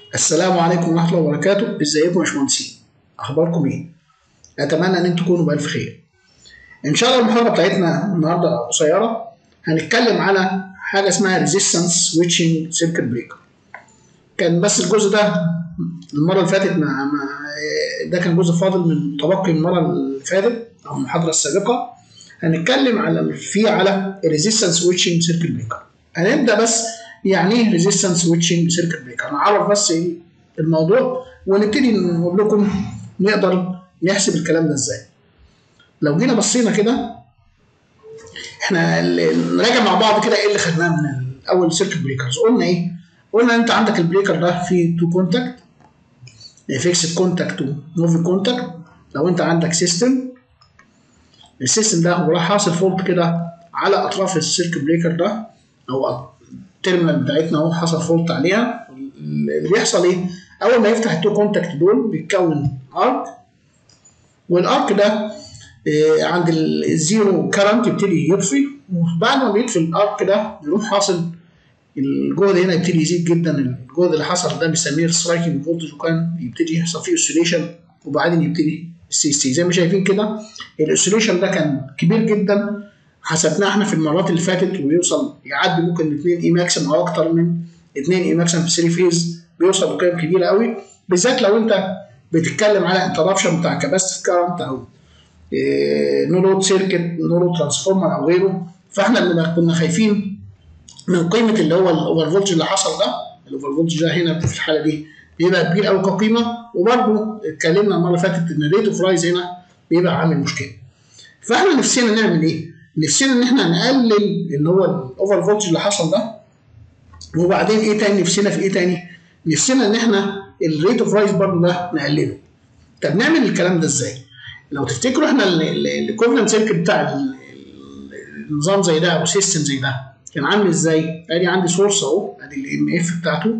السلام عليكم ورحمة الله وبركاته، ازيكم يا باشمهندسين؟ أخباركم إيه؟ أتمنى إن أنتم تكونوا بألف خير. إن شاء الله المحاضرة بتاعتنا النهاردة قصيرة، هنتكلم على حاجة اسمها Resistance Switching Circuit Breaker. كان بس الجزء ده المرة اللي فاتت مع, مع ده كان جزء فاضل من متبقي من المرة اللي فاتت أو المحاضرة السابقة. هنتكلم على فيه على Resistance Switching Circuit Breaker. هنبدأ بس يعني ايه ريزيستنس سويتشنج سيركت بريكر نعرف بس ايه الموضوع ونبتدي نقول لكم نقدر نحسب الكلام ده ازاي لو جينا بصينا كده احنا نراجع مع بعض كده ايه اللي خدناه من اول سيركت بريكرز قلنا ايه قلنا انت عندك البريكر ده فيه تو كونتاكت فيكسد كونتاكت وموفي كونتاكت لو انت عندك سيستم السيستم ده هو راح حاصل فولت كده على اطراف السيركت بريكر ده او التيرمينال بتاعتنا اهو حصل فولت عليها اللي بيحصل ايه؟ اول ما يفتح التو كونتاكت دول بيتكون ارك والارك ده إيه عند الزيرو كارنت يبتدي يطفي وبعد ما بيطفي الارك ده بيروح حاصل الجهد هنا يبتدي يزيد جدا الجهد اللي حصل ده بنسميه السترايكنج فولتج وكان يبتدي يحصل فيه اوسيليشن وبعدين يبتدي السي سي زي ما شايفين كده الاوسيليشن ده كان كبير جدا حسبناه احنا في المرات اللي فاتت ويوصل يعدي ممكن 2 اي ماكسيم او اكتر من 2 اي ماكسيم في 3 فيز بيوصل لقيم كبيره قوي بالذات لو انت بتتكلم على انتربشن بتاع كاباسيتي كارنت او إيه نو لود سيركت نو لود ترانسفورمر او غيره فاحنا كنا خايفين من قيمه اللي هو الاوفر فولتج اللي حصل ده الاوفر فولتج ده هنا في الحاله دي بيبقى كبير قوي كقيمه وبرده اتكلمنا المره اللي فاتت ان الريت اوف رايز هنا بيبقى عامل مشكله فاحنا نفسنا نعمل ايه؟ نفسنا ان احنا نقلل اللي هو الاوفر فولتج اللي حصل ده وبعدين ايه تاني نفسنا في ايه تاني؟ نفسنا ان احنا الريت اوف رايز برضه ده نقلله. طب نعمل الكلام ده ازاي؟ لو تفتكروا احنا الايكوفلنت سيركت بتاع النظام زي ده او سيستم زي ده كان عامل ازاي؟ ادي عندي سورس اهو ادي الام اف بتاعته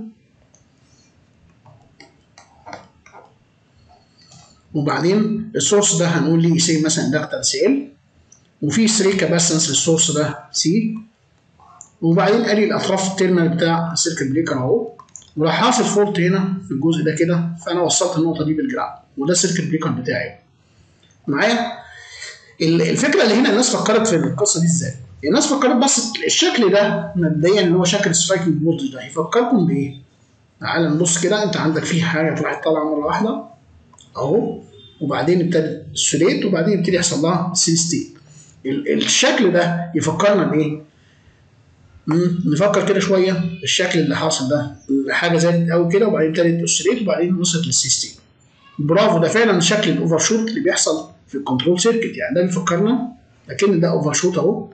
وبعدين السورس ده هنقول ليه سي مثلا اندكتنس ال وفي 3 كاباسنس للسورس ده سي وبعدين ادي الاطراف التيرمينال بتاع السيركت بريكر اهو وراح حاصل فولت هنا في الجزء ده كده فانا وصلت النقطه دي بالجراف وده السيركت بريكر بتاعي معايا الفكره اللي هنا الناس فكرت في القصه دي ازاي؟ الناس فكرت بس الشكل ده مبدئيا اللي هو شكل سترايكنج فولتج ده يفكركم بايه؟ تعال نبص كده انت عندك فيه حاجه طلعت طالعه مره واحده اهو وبعدين ابتدت سوليت وبعدين يبتدي يحصل لها سي ستيت الشكل ده يفكرنا بايه؟ نفكر كده شويه الشكل اللي حاصل ده حاجه زادت قوي كده وبعدين ابتدت اوسيليت وبعدين وصلت للسيستم برافو ده فعلا شكل الاوفر شوت اللي بيحصل في الكنترول سيركت يعني ده بيفكرنا لكن ده اوفر شوت اهو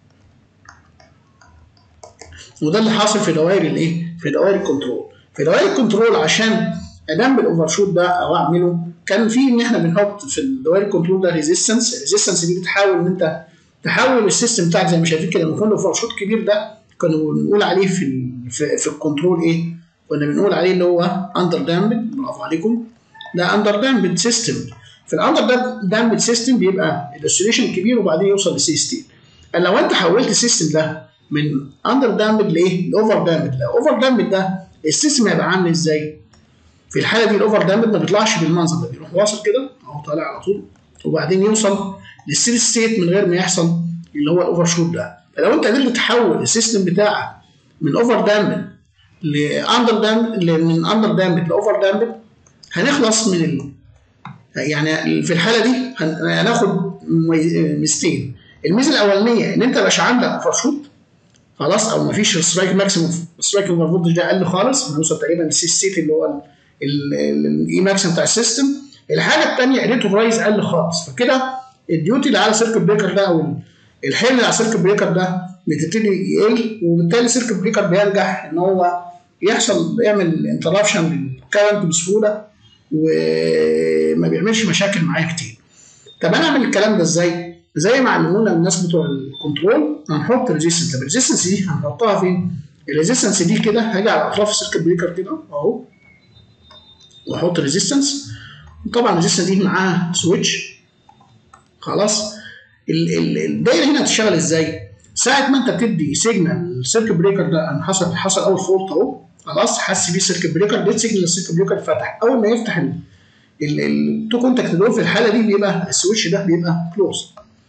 وده اللي حاصل في دوائر الايه؟ في دوائر الكنترول في دوائر الكنترول عشان ادم الاوفر شوت ده او اعمله كان في ان احنا بنحط في الدوائر الكنترول ده ريزيستنس الريزيستنس دي بتحاول ان انت تحول السيستم بتاعك زي ما شايفين كده لما يكون اوفر شوت كبير ده كانوا بنقول عليه في في, في الكنترول ايه؟ كنا بنقول عليه اللي هو اندر دامبد برافو عليكم ده اندر دامبد سيستم في الاندر دامبد سيستم بيبقى الاوسيليشن كبير وبعدين يوصل لسي ستيت لو انت حولت السيستم ده من اندر دامبد لايه؟ لاوفر دامبد الاوفر دامبد ده السيستم هيبقى عامل ازاي؟ في الحاله دي الاوفر دامبد ما بيطلعش بالمنظر ده بيروح واصل كده اهو طالع على طول وبعدين يوصل للستيدي ستيت من غير ما يحصل اللي هو الاوفر شوت ده فلو انت قدرت تحول السيستم بتاعك من اوفر دامبد لاندر دامبد من اندر دامبد لاوفر دامبد هنخلص من ال... يعني في الحاله دي هناخد ميزتين الميزه الاولانيه ان انت مش عندك اوفر شوت خلاص او مفيش سترايك ماكسيموم سترايك اوفر فولتج ده اقل خالص بنوصل تقريبا للسي ستيت اللي هو الاي ماكسيمم بتاع السيستم الحاجه الثانيه ريت اوف رايز اقل خالص فكده الديوتي اللي على سيركت بريكر ده او الحمل اللي على سيركت بريكر ده بتبتدي يقل وبالتالي سيركت بريكر بينجح ان هو يحصل يعمل انتربشن للكرنت بسهوله وما بيعملش مشاكل معايا كتير. طب انا اعمل الكلام ده ازاي؟ زي ما علمونا الناس بتوع الكنترول هنحط ريزيستنس طب الريزيستنس دي هنحطها فين؟ الريزيستنس دي كده هاجي على اطراف السيركت بريكر كده اهو واحط ريزيستنس طبعا الريزيستنس دي معاها سويتش خلاص الدايره هنا هتشتغل ازاي؟ ساعه ما انت بتدي سيجنال السيركت بريكر ده ان حصل حصل اول فولت اهو خلاص حس بيه السيركت بريكر ديت سيجنال السيركت بريكر فتح اول ما يفتح التو كونتاكت دول في الحاله دي بيبقى السويتش ده بيبقى كلوز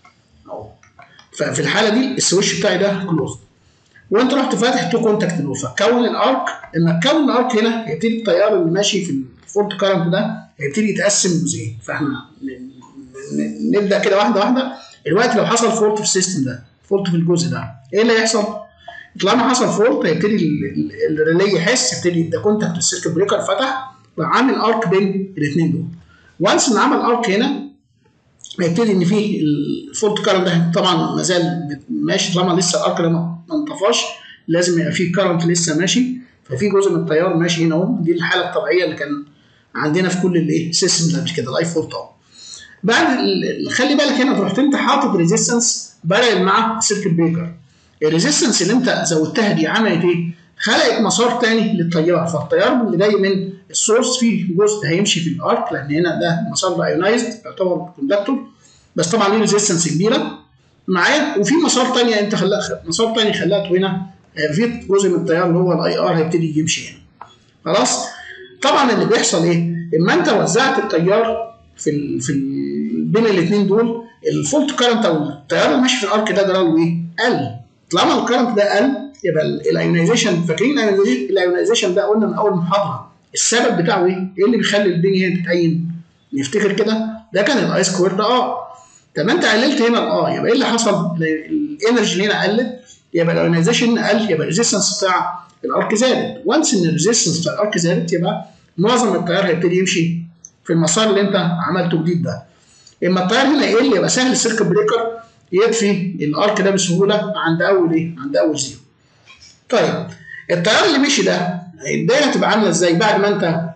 ففي الحاله دي السويتش بتاعي ده كلوز وانت رحت فاتح تو كونتاكت دول فكون الارك لما تكون الارك هنا هيبتدي التيار اللي ماشي في الفولت كارنت ده هيبتدي يتقسم جزئين فاحنا نبدا كده واحده واحده دلوقتي لو حصل فولت في السيستم ده فولت في الجزء ده ايه اللي هيحصل؟ طالما حصل فولت هيبتدي الريلي يحس يبتدي ده كونتاكت السيركت بريكر فتح وعامل ارك بين الاثنين دول وانس ان عمل ارك هنا هيبتدي ان في الفولت كارنت ده طبعا ما زال ماشي طالما لسه الارك ده ما انطفاش لازم يبقى في كارنت لسه ماشي ففي جزء من التيار ماشي هنا اهو دي الحاله الطبيعيه اللي كان عندنا في كل الايه سيستم قبل كده الاي فولت اهو بعد خلي بالك هنا رحت انت حاطط ريزيستنس بارل مع السيركت بريكر الريزيستنس اللي انت زودتها دي عملت ايه؟ خلقت مسار تاني للتيار فالتيار اللي جاي من السورس فيه جزء هيمشي في الارك لان هنا ده مسار ده ايونايزد يعتبر كوندكتور بس طبعا ليه ريزيستنس كبيره معايا وفي مسار تاني انت خلاها مسار تاني خلقته هنا في جزء من التيار اللي هو الاي ار هيبتدي يمشي هنا خلاص طبعا اللي بيحصل ايه؟ اما انت وزعت التيار في ال في ال بين الاثنين دول الفولت كارنت او التيار اللي ماشي في الارك ده جراله ايه؟ قل طالما الكارنت ده قل يبقى الايونيزيشن فاكرين الايونيزيشن ده قلنا من اول محاضره السبب بتاعه ايه؟ ايه اللي بيخلي الدنيا هنا تتأين؟ نفتكر كده ده كان الاي سكوير ده اه طب انت قللت هنا الاه يبقى ايه اللي حصل؟ الانرجي هنا قلت يبقى الايونيزيشن قل يبقى الريزيستنس بتاع الارك زادت وانس ان الريزيستنس بتاع الارك زادت يبقى معظم التيار هيبتدي يمشي في المسار اللي انت عملته جديد ده اما التيار هنا يقل يبقى سهل السيركت بريكر يطفي الارك ده بسهوله عند اول ايه؟ عند اول زيرو. طيب التيار اللي مشي ده الدايره هتبقى عامله ازاي بعد ما انت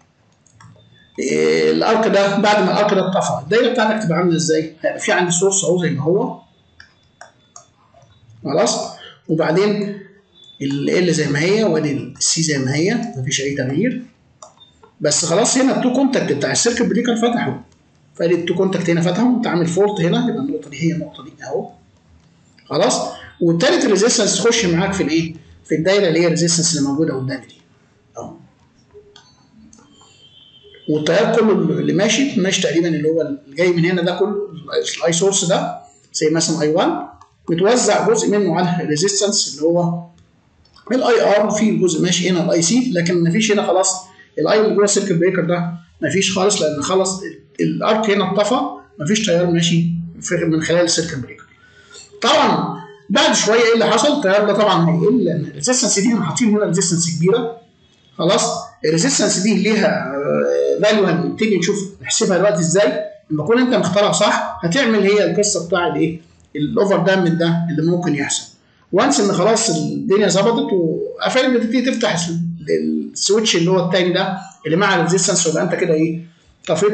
إيه الارك ده بعد ما الارك ده اتطفى الدايره بتاعتك تبقى عامله ازاي؟ هيبقى في عندي سورس اهو زي ما هو خلاص وبعدين ال زي ما هي وادي السي زي ما هي مفيش اي تغيير بس خلاص هنا التو كونتاكت بتاع السيركت بريكر فتحوا فادي التو كونتاكت هنا فتحوا انت عامل فولت هنا يبقى النقطه دي هي النقطه دي اهو خلاص والتالت الريزيستنس تخش معاك في الايه؟ في الدايره اللي هي الريزيستنس اللي موجوده قدامي دي اهو والتيار كله اللي ماشي ماشي تقريبا اللي هو اللي جاي من هنا ده كله الاي سورس ده زي مثلا اي 1 متوزع جزء منه على الريزيستنس اللي هو الاي ار وفي جزء ماشي هنا الاي سي لكن مفيش هنا خلاص الاي اللي جوه السيركت بريكر ده مفيش خالص لان خلاص الارك هنا اتطفى مفيش تيار ماشي من خلال السيركت بريكر طبعا بعد شويه ايه اللي حصل التيار ده طبعا هيقل لان الريزيستنس دي احنا حاطين هنا ريزيستنس كبيره خلاص الريزيستنس دي ليها فاليو هنبتدي نشوف نحسبها دلوقتي ازاي لما تكون انت مختارها صح هتعمل هي القصه بتاع الايه الاوفر دامج ده اللي ممكن يحصل وانس ان خلاص الدنيا ظبطت وقفلت بتبتدي تفتح السويتش اللي هو الثاني ده اللي مع الريزيستنس يبقى انت كده ايه طفيت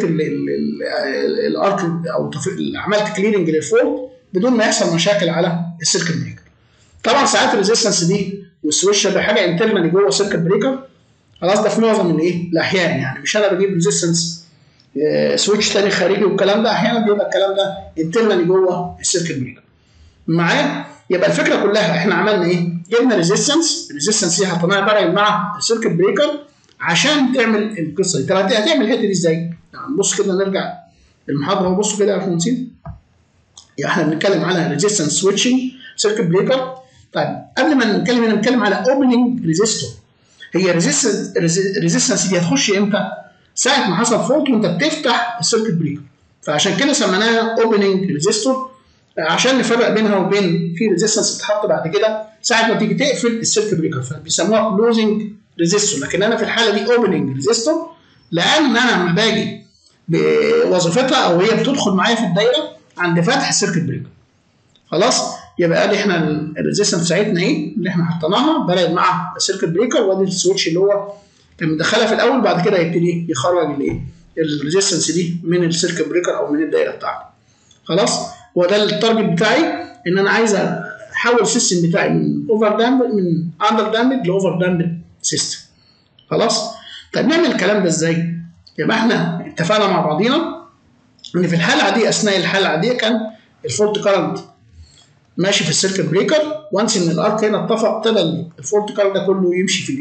الارك او عملت كليرنج للفولت بدون ما يحصل مشاكل على السيركت بريكر. طبعا ساعات الريزيستنس دي والسويتش ده حاجه انترنالي جوه السيركت بريكر خلاص ده في معظم الايه الاحيان يعني مش انا بجيب ريزيستنس سويتش تاني خارجي والكلام ده احيانا بيبقى الكلام ده انترنالي جوه السيركت بريكر. معايا؟ يبقى الفكره كلها احنا عملنا ايه؟ جبنا ريزيستنس الريزيستنس دي حطيناها بارل مع السيركت بريكر عشان تعمل القصه دي طب هتعمل الحته دي ازاي؟ يعني بص كده نرجع المحاضره وبصوا كده يا باشمهندسين يبقى احنا بنتكلم على ريزيستنس سويتشنج سيركت بريكر طيب قبل ما نتكلم هنا بنتكلم على اوبننج ريزيستور هي الريزيستنس دي هتخش امتى؟ ساعه ما حصل فولت وانت بتفتح السيركت بريكر فعشان كده سميناها اوبننج ريزيستور عشان نفرق بينها وبين في ريزيستنس بتتحط بعد كده ساعه ما تيجي تقفل السيركت بريكر فبيسموها كلوزنج ريزيستور لكن انا في الحاله دي اوبننج ريزيستور لان انا لما باجي بوظيفتها او هي بتدخل معايا في الدايره عند فتح السيركت بريكر خلاص يبقى ادي احنا الريزيستنس بتاعتنا ايه اللي احنا حطيناها بلد مع السيركت بريكر وادي السويتش اللي هو كان مدخلها في الاول بعد كده يبتدي يخرج الايه الريزيستنس دي من السيركت بريكر او من الدايره بتاعته خلاص هو ده التارجت بتاعي ان انا عايز احول السيستم بتاعي من اوفر دامب من اندر دامب لاوفر دامب سيستم خلاص طيب نعمل الكلام ده ازاي يبقى احنا اتفقنا مع بعضينا ان في الحاله العاديه اثناء الحاله العاديه كان الفولت كارنت ماشي في السيركت بريكر وانس ان الارك هنا اتفق ابتدى الفولت كارنت ده كله يمشي في الايه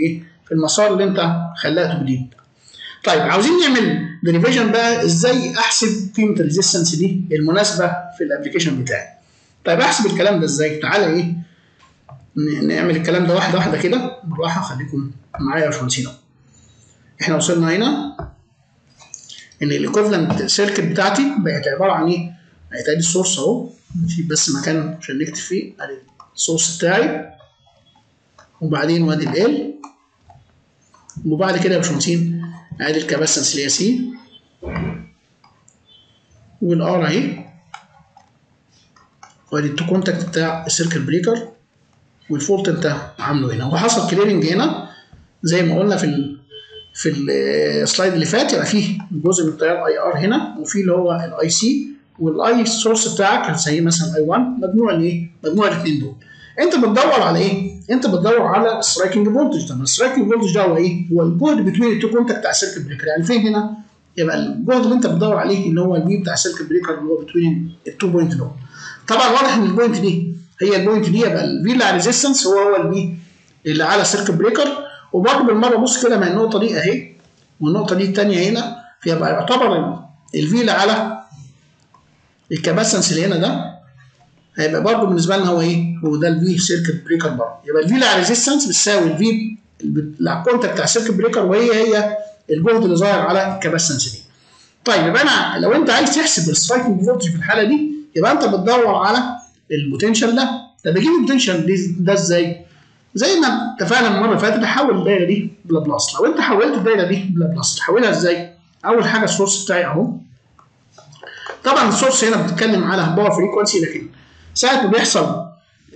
في المسار اللي انت خلقته جديد طيب عاوزين نعمل ديريفيشن بقى ازاي احسب قيمه الريزيستنس دي المناسبه في الابلكيشن بتاعي طيب احسب الكلام ده ازاي تعالى ايه نعمل الكلام ده واحده واحده كده بالراحه خليكم معايا يا باشمهندسين احنا وصلنا هنا ان الايكوفلنت سيركت بتاعتي بقت عباره عن ايه؟ بقت ادي السورس اهو في بس مكان عشان نكتب فيه ادي السورس بتاعي وبعدين وادي ال وبعد كده يا باشمهندسين ادي الكاباسنس اللي هي سي والار اهي وادي التو كونتاكت بتاع السيركل بريكر والفولت انت عامله هنا وحصل كليرنج هنا زي ما قلنا في ال في السلايد اللي فات يبقى فيه جزء من التيار اي ار هنا وفي اللي هو الاي سي والاي سورس بتاعك هتسميه مثلا اي 1 مجموع الايه؟ مجموع الاثنين دول. انت بتدور على ايه؟ انت بتدور على السترايكنج فولتج طب السترايكنج فولتج ده هو ايه؟ هو الجهد بتوين التو كونتاكت بتاع السيركت بريكر يعني فين هنا؟ يبقى الجهد اللي انت بتدور عليه اللي هو البي بتاع السيركت بريكر اللي هو بتوين التو بوينت دول. طبعا واضح ان البوينت دي هي البوينت دي يبقى البي اللي على ريزيستنس هو هو البي اللي على السيركت بريكر وبرضه بالمره بص كده ما النقطه دي اهي والنقطه دي الثانيه هنا فيبقى يعتبر الفي اللي على الكاباسنس اللي هنا ده هيبقى برضه بالنسبه لنا هو ايه؟ هو ده الفي سيركت بريكر برضه يبقى الفي اللي على ريزيستنس بتساوي الفي اللي على الكونتاكت بتاع السيركت بريكر وهي هي الجهد اللي ظاهر على الكاباسنس دي. طيب يبقى انا لو انت عايز تحسب السترايكنج فولتج في الحاله دي يبقى انت بتدور على البوتنشال ده طب اجيب البوتنشال ده ازاي؟ زي ما اتفقنا المره اللي فاتت احول الدايره دي بلابلاس لو انت حولت الدايره دي بلابلاس تحولها ازاي؟ اول حاجه السورس بتاعي اهو طبعا السورس هنا بتتكلم على باور فريكونسي لكن ساعه ما بيحصل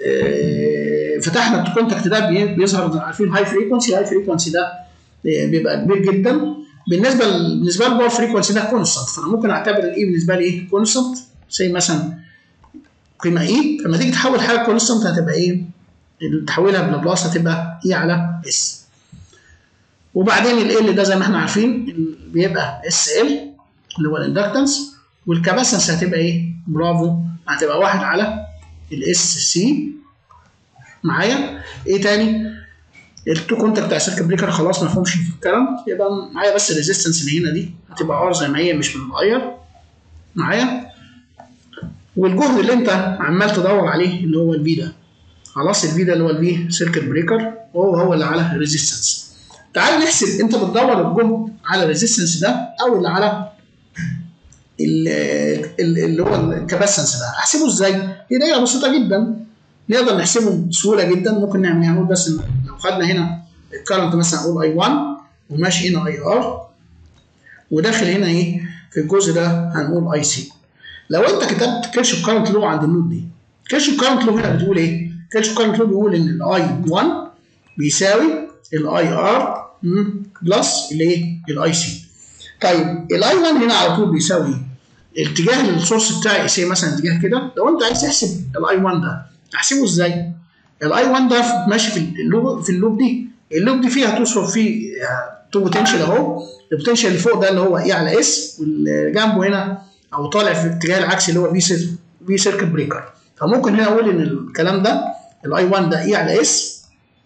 اه فتحنا الكونتاكت ده بيظهر عارفين الهاي فريكونسي الهاي فريكونسي ده بيبقى كبير جدا بالنسبه بالنسبه للباور فريكونسي ده كونستنت فانا ممكن اعتبر الاي بالنسبه لي ايه كونستنت زي مثلا قيمه ايه لما تيجي تحول حاجه كونستنت هتبقى ايه تحولها بلابلاس هتبقى اي على اس وبعدين ال ده زي ما احنا عارفين بيبقى اس ال اللي هو الاندكتنس والكاباسنس هتبقى ايه برافو هتبقى واحد على الاس سي معايا ايه تاني التو كونتاكت بتاع السيركت بريكر خلاص ما فيهمش في الكلام يبقى معايا بس الريزيستنس اللي هنا دي هتبقى ار زي ما هي مش بتتغير معايا والجهد اللي انت عمال تدور عليه اللي هو الفي ده خلاص الفي ده اللي هو الفي سيركت بريكر وهو هو اللي على الريزيستنس تعال نحسب انت بتدور الجهد على الريزيستنس ده او اللي على اللي هو الكاباسنس ده احسبه ازاي؟ هي دايره بسيطه جدا نقدر نحسبه بسهوله جدا ممكن نعمل هنقول بس إن لو خدنا هنا الكرنت مثلا اقول اي 1 وماشي هنا اي ار وداخل هنا ايه في الجزء ده هنقول اي سي لو انت كتبت كيرش كارنت لو عند النود دي كيرش كارنت لو هنا بتقول ايه؟ كيرش كارنت لو بيقول ان الاي 1 بيساوي الاي ار بلس الايه؟ الاي سي طيب الاي 1 هنا على طول بيساوي اتجاه السورس بتاعي سي مثلا اتجاه كده لو انت عايز تحسب الاي 1 ده احسبه ازاي؟ الاي 1 ده ماشي في اللوب في اللوب دي اللوب دي فيها تصرف فيه تو بوتنشال اهو البوتنشال اللي فوق ده اللي هو اي على اس واللي جنبه هنا او طالع في الاتجاه العكسي اللي هو في في سيركت بريكر فممكن هنا اقول ان الكلام ده الاي 1 ده اي على اس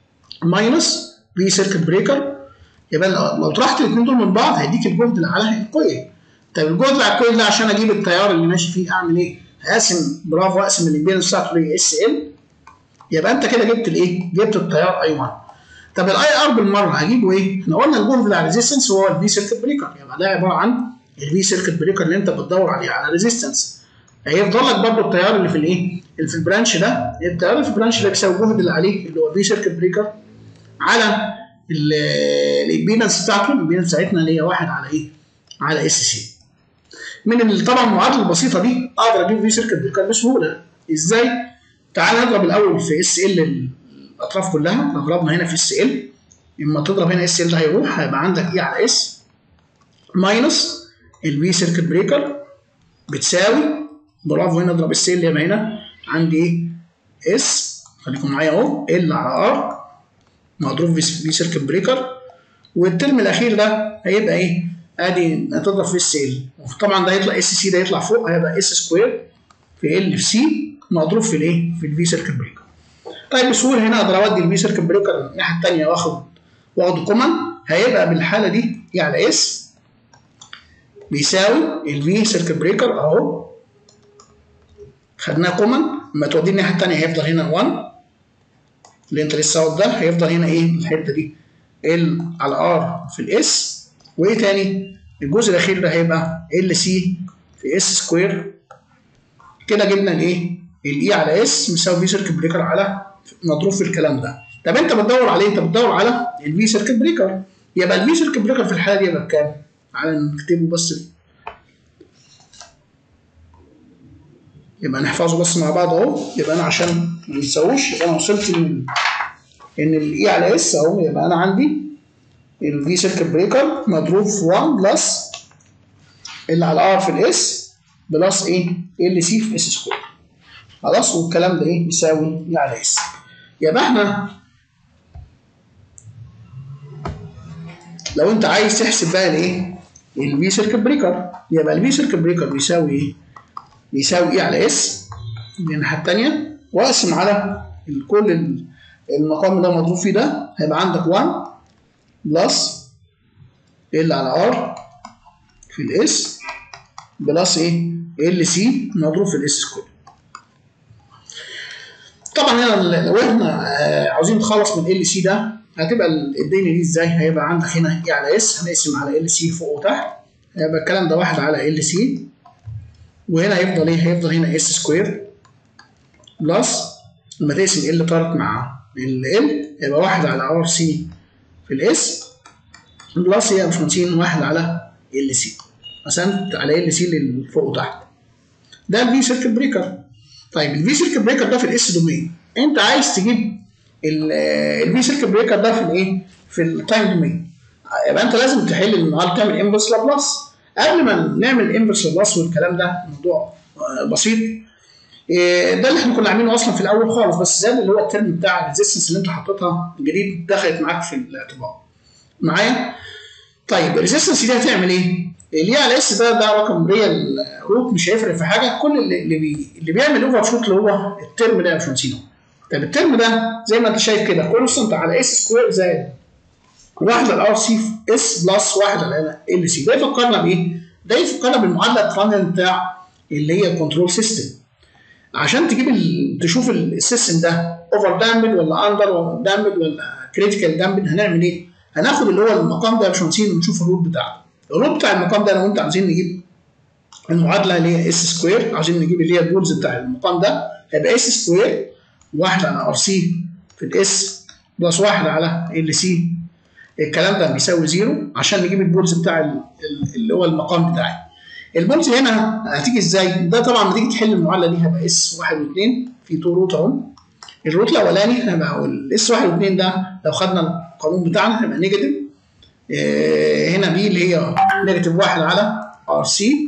ماينس في سيركت بريكر يبقى لو طرحت الاثنين دول من بعض هيديك الجهد اللي على الكويل طيب الجهد اللي على الكويل ده عشان اجيب التيار اللي ماشي فيه اعمل ايه؟ هقسم برافو اقسم الامبيدنس بتاعته ل اس ال يبقى انت كده جبت الايه؟ جبت التيار اي 1 طب الاي ار بالمره هجيبه ايه؟ احنا قلنا الجهد اللي على الريزيستنس هو الفي سيركت بريكر يبقى ده عباره عن الفي سيركت بريكر اللي انت بتدور عليه على ريزيستنس هيفضل لك برضه التيار اللي في الايه؟ اللي في البرانش ده التيار اللي في البرانش ده بيساوي الجهد اللي عليه اللي هو في سيركت بريكر على الامبيدنس بتاعته الامبيدنس بتاعتنا اللي هي 1 على ايه؟ على اس سي من طبعا المعادله البسيطه دي اقدر اجيب في سيركت بريكر بسهوله ازاي؟ تعال نضرب الاول في اس ال الاطراف كلها لو ضربنا هنا في اس ال اما تضرب هنا اس ال ده هيروح هيبقى عندك اي على اس ماينس الفي سيركت بريكر بتساوي برافو هنا اضرب اس ال يبقى هنا عندي ايه؟ اس خليكم معايا اهو ال على ار مضروب في سيركت بريكر والترم الاخير ده هيبقى ايه؟ ادي هتضرب في اس ال طبعا ده هيطلع اس سي ده يطلع فوق هيبقى اس سكوير في ال في سي مضروب في الايه؟ في الفي سيركت بريكر. طيب بسهوله هنا اقدر اودي الفي سيركت بريكر الناحيه الثانيه واخد واخده كومن هيبقى بالحاله دي اي على اس بيساوي الفي سيركت بريكر اهو خدناه كومن لما توديه الناحيه الثانيه هيفضل هنا 1 اللي انت لسه واخد ده هيفضل هنا ايه الحته دي ال على ار في الاس وايه تاني الجزء الاخير ده هيبقى ال سي في اس سكوير كده جبنا الايه الاي على اس مساوي في سيركت بريكر على مضروب في الكلام ده طب انت بتدور على ايه انت بتدور على الفي سيركت بريكر يبقى الفي سيركت بريكر في الحاله دي يبقى بكام تعالى نكتبه بس يبقى نحفظه بس مع بعض اهو يبقى انا عشان ما ننساهوش يبقى انا وصلت ان ان الاي على اس اهو يبقى انا عندي الفي سيركت بريكر مضروب في 1 بلس اللي على ار في الاس بلس ايه ال سي في اس سكوير خلاص والكلام ده ايه يساوي اي على اس يبقى احنا لو انت عايز تحسب بقى الايه الفي سيركت بريكر يبقى الفي سيركت بريكر بيساوي ايه بيساوي ايه على اس من الناحيه الثانيه واقسم على كل المقام اللي مضروب فيه ده هيبقى عندك 1 بلس ال على ار في الاس بلس ايه ال سي مضروب في الاس سكوير طبعا هنا لو احنا عاوزين نخلص من ال سي ده هتبقى الدنيا دي ازاي هيبقى عندك هنا ايه على اس هنقسم على ال سي فوق وتحت هيبقى الكلام ده واحد على ال سي وهنا هيفضل ايه هيفضل هنا اس سكوير بلس لما تقسم ال طارت مع ال ال يبقى واحد على ار سي في الاس بلس يا باشمهندسين واحد على ال سي قسمت على ال سي اللي فوق وتحت ده الفي سيركت بريكر طيب الفي سيركت بريكر ده في الاس دومين انت عايز تجيب الفي سيركت بريكر ده في الايه في التايم دومين يبقى انت لازم تحل المعادله تعمل انفرس لابلاس قبل ما نعمل انفرس لابلاس والكلام ده موضوع بسيط ده اللي احنا كنا عاملينه اصلا في الاول خالص بس زاد اللي هو الترم بتاع الريزيستنس اللي انت حطيتها الجديد دخلت معاك في الاعتبار معايا طيب الريزيستنس دي هتعمل ايه؟ اللي على اس ده ده رقم ريال روت مش هيفرق في حاجه كل اللي اللي, بي اللي بيعمل اوفر شوت اللي هو الترم ده يا باشمهندسين طب الترم ده زي ما انت شايف كده كونستنت على اس سكوير زائد واحد على ار سي اس بلس واحد على ال سي ده يفكرنا بايه؟ ده يفكرنا بالمعادله الترانزنت بتاع اللي هي الكنترول سيستم عشان تجيب ال... تشوف السيستم ده اوفر دامبد ولا اندر دامبد ولا كريتيكال دامبد هنعمل ايه؟ هناخد اللي هو المقام ده يا باشمهندسين ونشوف الروت بتاعته. الروت بتاع المقام ده انا وانت عاوزين نجيب المعادله اللي هي اس سكوير عاوزين نجيب اللي هي البولز بتاع المقام ده هيبقى اس سكوير واحد على ار سي في الاس بلس واحد على ال سي الكلام ده بيساوي زيرو عشان نجيب البولز بتاع اللي هو المقام بتاعي. البولز هنا هتيجي ازاي؟ ده طبعا لما تيجي تحل المعادله دي هيبقى اس 1 و2 في تو روت اهو. الروت الاولاني هيبقى الاس 1 و2 ده لو خدنا القانون بتاعنا هيبقى نيجاتيف إيه هنا بي اللي هي نيجاتيف 1 على ار سي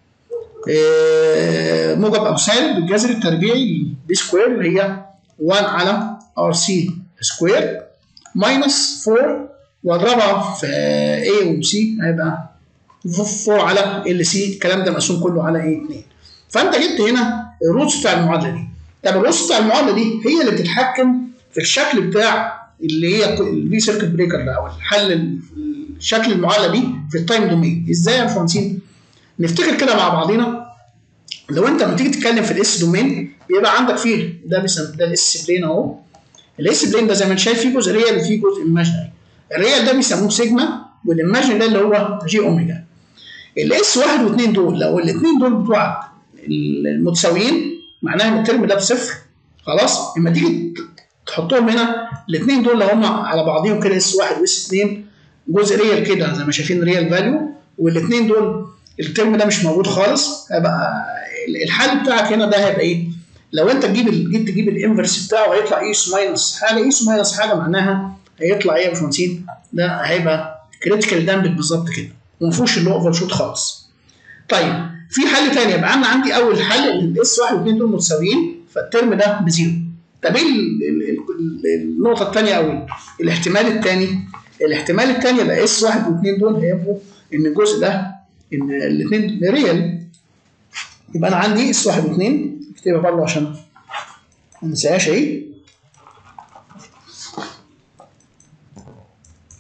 إيه موجب او سالب بالجذر التربيعي بي سكوير اللي هي 1 على ار سي سكوير ماينس 4 واضربها في A و C هيبقى 4 على ال سي الكلام ده مقسوم كله على ايه 2 فانت جبت هنا الروتس بتاع المعادله دي طب الروتس بتاع المعادله دي هي اللي بتتحكم في الشكل بتاع اللي هي الفي سيركت بريكر ده او الحل شكل المعادله دي في التايم دومين ازاي يا باشمهندسين نفتكر كده مع بعضينا لو انت لما تيجي تتكلم في الاس دومين بيبقى عندك فيه ده بيسمى ده الاس بلين اهو الاس بلين ده زي ما انت شايف فيه جزء ريال وفيه جزء ايماجينري الريال ده بيسموه سيجما والايماجينري ده اللي هو جي اوميجا الاس واحد واثنين دول لو الاثنين دول بتوعك المتساويين معناها ان الترم ده بصفر خلاص اما تيجي تحطهم هنا الاثنين دول لو هم على بعضهم كده اس واحد واس اثنين جزء ريال كده زي ما شايفين ريال فاليو والاثنين دول الترم ده مش موجود خالص هيبقى الحل بتاعك هنا ده هيبقى ايه؟ لو انت تجيب جيت تجيب الانفرس بتاعه هيطلع ايس ماينس حاجه ايس ماينس حاجه معناها هيطلع ايه يا باشمهندسين؟ ده هيبقى كريتيكال دامبل بالظبط كده وما فيهوش اللي اوفر شوت خالص. طيب في حل تاني يبقى انا عندي اول حل ان الاس 1 و2 دول متساويين فالترم ده بزيرو. طب ايه النقطه الثانيه او الاحتمال الثاني؟ الاحتمال الثاني يبقى اس 1 و2 دول هيبقوا ان الجزء ده ان الاثنين ريال يبقى انا عندي اس 1 و2 اكتبها برضه عشان ما ننساهاش اهي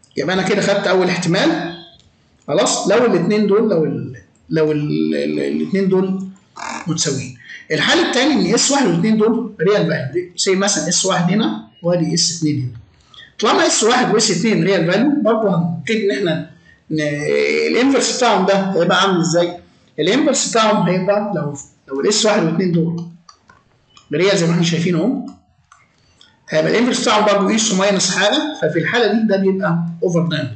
يبقى انا كده خدت اول احتمال خلاص لو الاثنين دول لو ال لو الاثنين دول متساويين الحال الثاني ان اس 1 والاثنين دول ريال فاليو زي مثلا اس 1 هنا وادي اس 2 هنا طالما اس 1 واس 2 ريال فاليو برضه هنبتدي ان احنا الانفرس بتاعهم ده هيبقى عامل ازاي؟ الانفرس بتاعهم هيبقى لو لو الاس 1 والاثنين دول ريال زي ما احنا شايفين اهو هيبقى الانفرس بتاعهم برضه اس ماينس حاجه ففي الحاله دي ده بيبقى اوفر دامد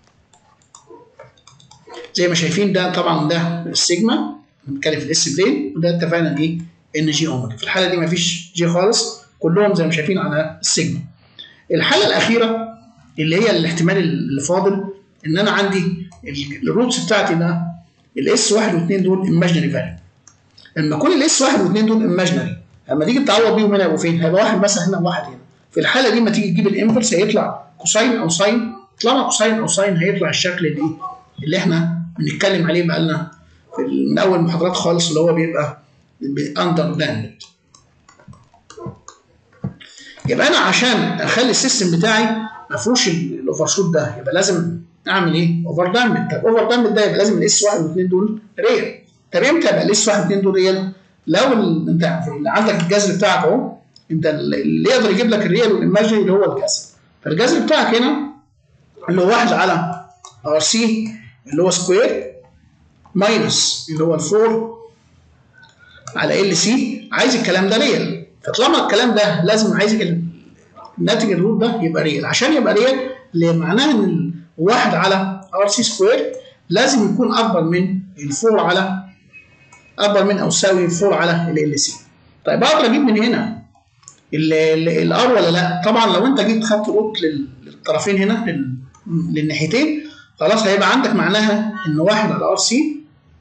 زي ما شايفين ده طبعا ده السيجما بنتكلم في الاس بلين وده اتفقنا ايه ان جي اوميجا في الحاله دي مفيش جي خالص كلهم زي ما شايفين على السيجما الحاله الاخيره اللي هي الاحتمال اللي فاضل ان انا عندي الروتس بتاعتي ده الاس 1 و2 دول ايماجينري فاليو لما يكون الاس 1 و2 دول ايماجينري لما تيجي تعوض بيهم هنا يبقوا فين؟ هيبقى واحد مثلا هنا وواحد هنا في الحاله دي لما تيجي تجيب الانفرس هيطلع كوساين او ساين طالما كوساين او ساين هيطلع الشكل اللي اللي احنا بنتكلم عليه بقالنا من اول محاضرات خالص اللي هو بيبقى اندر دامد يبقى انا عشان اخلي السيستم بتاعي ما فيهوش الاوفر شوت ده يبقى لازم اعمل ايه؟ اوفر دامد طب اوفر دامد ده يبقى لازم الاس 1 والاثنين دول ريال طب امتى يبقى الاس 1 والاثنين دول ريال؟ لو انت عندك الجذر بتاعك اهو انت اللي يقدر يجيب لك الريال والايماجينري اللي هو الجذر فالجذر بتاعك هنا اللي هو 1 على ار سي اللي هو سكوير ماينس اللي هو ال 4 على ال سي عايز الكلام ده ريال فطالما الكلام ده لازم عايز الناتج الروت ده يبقى ريال عشان يبقى ريال اللي معناه ان واحد على ار سي سكوير لازم يكون اكبر من ال 4 على اكبر من او يساوي 4 على ال ال سي طيب اقدر اجيب من هنا الار ولا لا طبعا لو انت جيت خدت روت للطرفين هنا للناحيتين خلاص هيبقى عندك معناها ان واحد على ار سي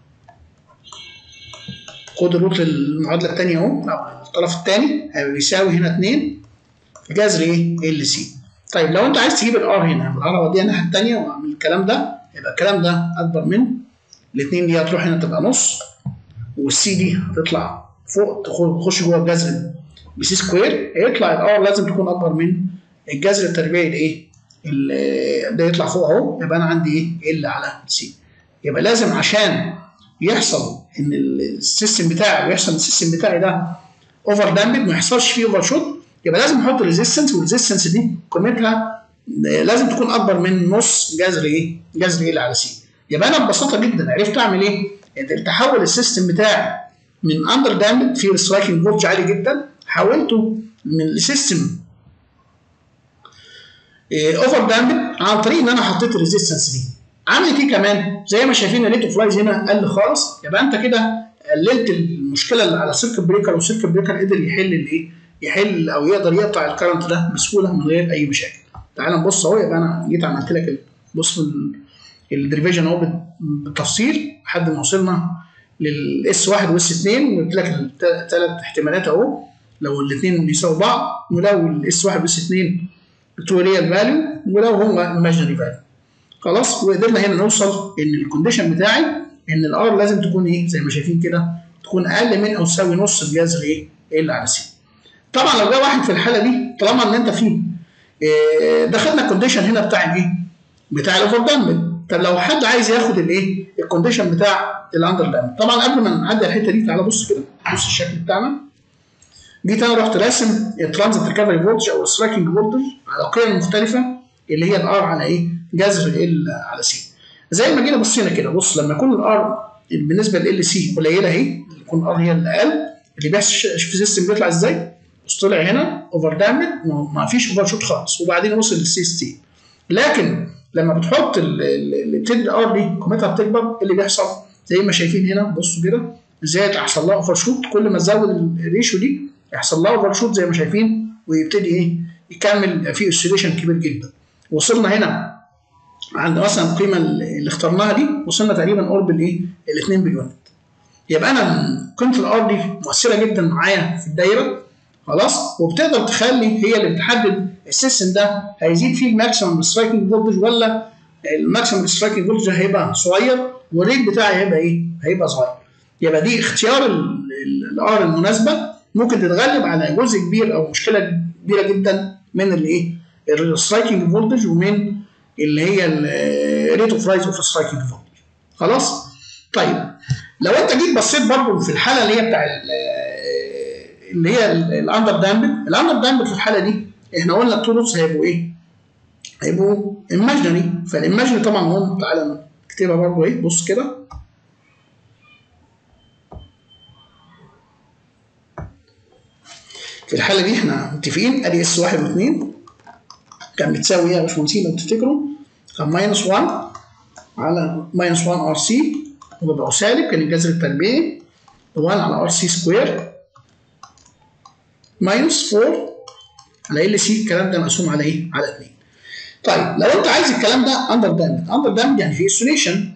خد الروت للمعادله الثانيه اهو او الطرف الثاني هيبقى بيساوي هنا 2 جذر ايه ال سي طيب لو انت عايز تجيب الار هنا الار اوديها الناحيه الثانيه واعمل الكلام ده يبقى الكلام ده اكبر من الاثنين دي هتروح هنا تبقى نص والسي دي هتطلع فوق تخش جوه الجذر بسي سكوير هيطلع الار لازم تكون اكبر من الجذر التربيعي الايه ده يطلع فوق اهو يبقى انا عندي ايه ال على سي يبقى لازم عشان يحصل ان السيستم بتاعي ويحصل السيستم بتاعي ده اوفر دامبد ما يحصلش فيه اوفر شوت يبقى لازم احط ريزيستنس والريزيستنس دي قيمتها لازم تكون اكبر من نص جذر ايه؟ جذر ايه على سي يبقى انا ببساطه جدا عرفت اعمل ايه؟ قدرت احول السيستم بتاعي من اندر دامبد في سترايكنج فولج عالي جدا حولته من السيستم اوفر دامبد عن طريق ان انا حطيت الريزيستنس دي عملت ايه كمان زي ما شايفين الريت اوف لايز هنا قل خالص يبقى انت كده قللت المشكله اللي على السيركت بريكر والسيركت بريكر قدر يحل الايه يحل او يقدر يقطع الكرنت ده بسهوله من غير اي مشاكل تعال نبص اهو يبقى انا جيت عملت لك بص الدريفيجن اهو بالتفصيل لحد ما وصلنا للاس 1 واس 2 وقلت لك الثلاث احتمالات اهو لو الاثنين بيساووا بعض ولو الاس 1 واس 2 بتوع ريال فاليو ولو هم ايماجينري فاليو خلاص وقدرنا هنا نوصل ان الكونديشن بتاعي ان الار لازم تكون ايه زي ما شايفين كده تكون اقل من او تساوي نص الجذر ايه ال على سي طبعا لو جه واحد في الحاله دي طالما ان انت فيه إيه دخلنا الكونديشن هنا بتاع الايه بتاع الاوفر دامب طب لو حد عايز ياخد الايه الكونديشن بتاع الاندر دامب طبعا قبل ما نعدي الحته دي تعالى بص كده بص الشكل بتاعنا جيت انا رحت راسم الترانزيت ريكفري فولتج او السترايكنج فولتج على قيم مختلفه اللي هي الار على ايه جذر ال على سي زي ما جينا بصينا كده بص لما يكون الار بالنسبه لل سي قليله اهي يكون الار هي الاقل اللي بيحصل في السيستم بيطلع ازاي؟ بص طلع هنا اوفر دامد ما فيش اوفر شوت خالص وبعدين وصل للسي اس تي لكن لما بتحط اللي بتدي الار دي قيمتها بتكبر اللي بيحصل زي ما شايفين هنا بصوا كده ازاي هيحصل لها اوفر شوت كل ما تزود الريشيو دي يحصل لها اوفر شوت زي ما شايفين ويبتدي ايه يكمل في اوسيليشن كبير جدا وصلنا هنا عند مثلا القيمه اللي اخترناها دي وصلنا تقريبا قرب الايه ال 2 بليون يبقى انا قيمه الار دي مؤثره جدا معايا في الدايره خلاص وبتقدر تخلي هي اللي بتحدد السيستم ده هيزيد فيه الماكسيمم سترايكنج فولتج ولا الماكسيمم سترايكنج فولتج هيبقى صغير والريت بتاعي هيبقى ايه؟ هيبقى صغير يبقى دي اختيار الار المناسبه ممكن تتغلب على جزء كبير او مشكله كبيره جدا من الايه؟ السترايكنج فولتج ومن اللي هي الريت اوف رايز اوف سترايكنج فولتج خلاص طيب لو انت جيت بصيت برضه في الحاله اللي هي بتاع اللي هي الاندر دامبل الاندر دامبل في الحاله دي احنا قلنا التو روتس هيبقوا ايه؟ هيبقوا ايماجينري فالايماجينري طبعا هم تعالى نكتبها برضه ايه بص كده في الحاله دي احنا متفقين ادي اس 1 و2 كان بتساوي ايه يا باشمهندسين لو تفتكروا؟ كان ماينس 1 على ماينس 1 ار سي وبيبقى سالب كان الجذر التربيعي 1 على ار سي سكوير ماينس 4 على ال سي الكلام ده مقسوم على ايه؟ على 2 طيب لو انت عايز الكلام ده اندر دامج اندر دامج يعني في اسوليشن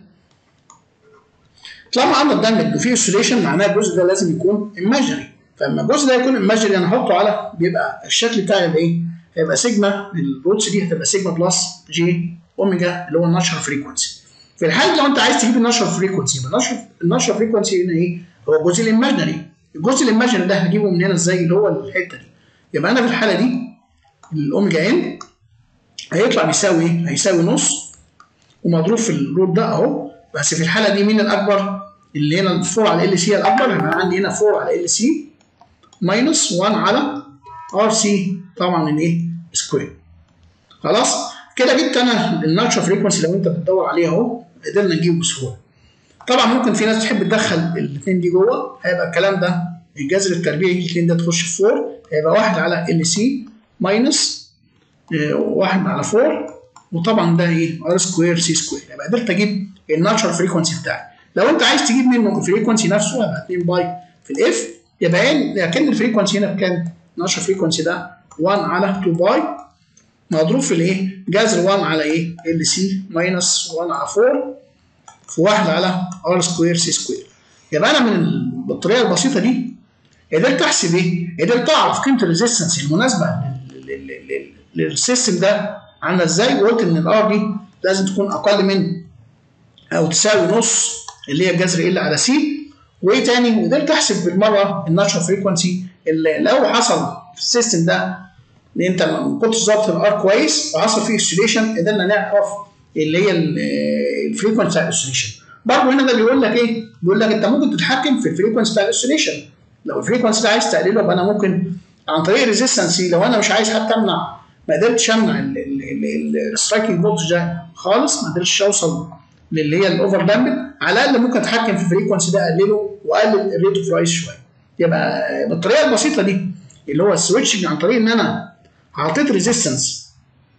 طالما اندر دامج وفي اسوليشن معناه الجزء ده لازم يكون ايماجينري فلما الجزء ده يكون ايماجينري انا احطه على بيبقى الشكل بتاعي يبقى ايه؟ هيبقى سيجما الروتس دي هتبقى سيجما بلس جي اوميجا اللي هو النشر فريكونسي في الحاله لو انت عايز تجيب النشر فريكونسي يبقى النشر النشر فريكونسي هنا ايه؟ هو الجزء الايماجينري الجزء الايماجينري ده هجيبه من هنا ازاي اللي هو الحته دي يبقى انا في الحاله دي الاوميجا ان هيطلع بيساوي ايه؟ هيساوي نص ومضروب في الروت ده اهو بس في الحاله دي مين الاكبر؟ اللي هنا 4 على ال سي الاكبر يبقى عندي هنا 4 على ال سي ماينس 1 على ار سي طبعا الايه؟ سكوير خلاص؟ كده جبت انا الناتشر فريكونسي لو انت بتدور عليه اهو قدرنا نجيبه بسهوله. طبعا ممكن في ناس تحب تدخل الاثنين دي جوه هيبقى الكلام ده الجذر التربيعي الاثنين ده تخش في 4 هيبقى 1 على ال سي ماينس 1 على 4 وطبعا ده ايه ار سكوير سي سكوير يبقى قدرت اجيب الناتشر فريكونسي بتاعي لو انت عايز تجيب منه الفريكونسي نفسه يبقى 2 باي في الاف يبقى ايه لكن الفريكونسي هنا بكام؟ الناتشر فريكونسي ده 1 على 2 باي مضروب في الايه؟ جذر 1 على ايه؟ ال سي ماينس 1 على 4 في 1 على ار سكوير سي سكوير يبقى انا من بالطريقه البسيطه دي قدرت احسب ايه؟ قدرت اعرف قيمه الريزستنس المناسبه للسيستم ده عامله ازاي وقلت ان الار دي لازم تكون اقل من او تساوي نص اللي هي الجذر ال على سي وايه تاني وقدرت احسب بالمره الناتشر فريكونسي اللي لو حصل في السيستم ده ان انت ما كنتش ظابط الار كويس وحصل فيه اوسيليشن قدرنا نعرف اللي هي الفريكونسي بتاع الاوسيليشن برضه هنا ده بيقول لك ايه؟ بيقول لك انت ممكن تتحكم في الفريكونسي بتاع الاوسيليشن لو الفريكونسي ده عايز تقلله يبقى انا ممكن عن طريق الريزستنسي لو انا مش عايز حتى امنع ما قدرتش امنع السترايكنج فولتج ده خالص ما قدرتش اوصل للي هي الاوفر دامبل على الاقل ممكن اتحكم في الفريكونسي ده اقلله واقلل الريت اوف رايز شويه يبقى بالطريقه البسيطه دي اللي هو السويتشنج عن طريق ان انا حطيت ريزيستنس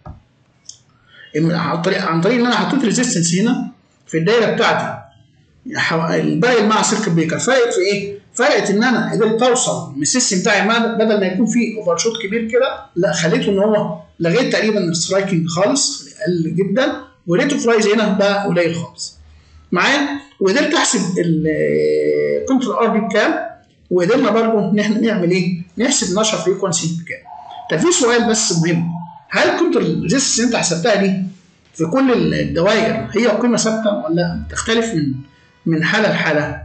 عن طريق عن طريق ان انا حطيت ريزيستنس هنا في الدايره بتاعتي الباقي مع سيركت بريكر فرقت في ايه؟ فرقت ان انا قدرت اوصل من السيستم بتاعي بدل ما يكون فيه اوفر شوت كبير كده لا خليته ان هو لغيت تقريبا السترايكنج خالص قل جدا وريت اوف رايز هنا بقى قليل خالص. معايا وقدرت احسب قيمه الار دي بكام وقدرنا برضه ان احنا نعمل ايه؟ نحسب نشر فريكونسي بكام. طب في سؤال بس مهم هل قيمه الريزستنس اللي انت حسبتها دي في كل الدوائر هي قيمه ثابته ولا تختلف من من حاله لحاله؟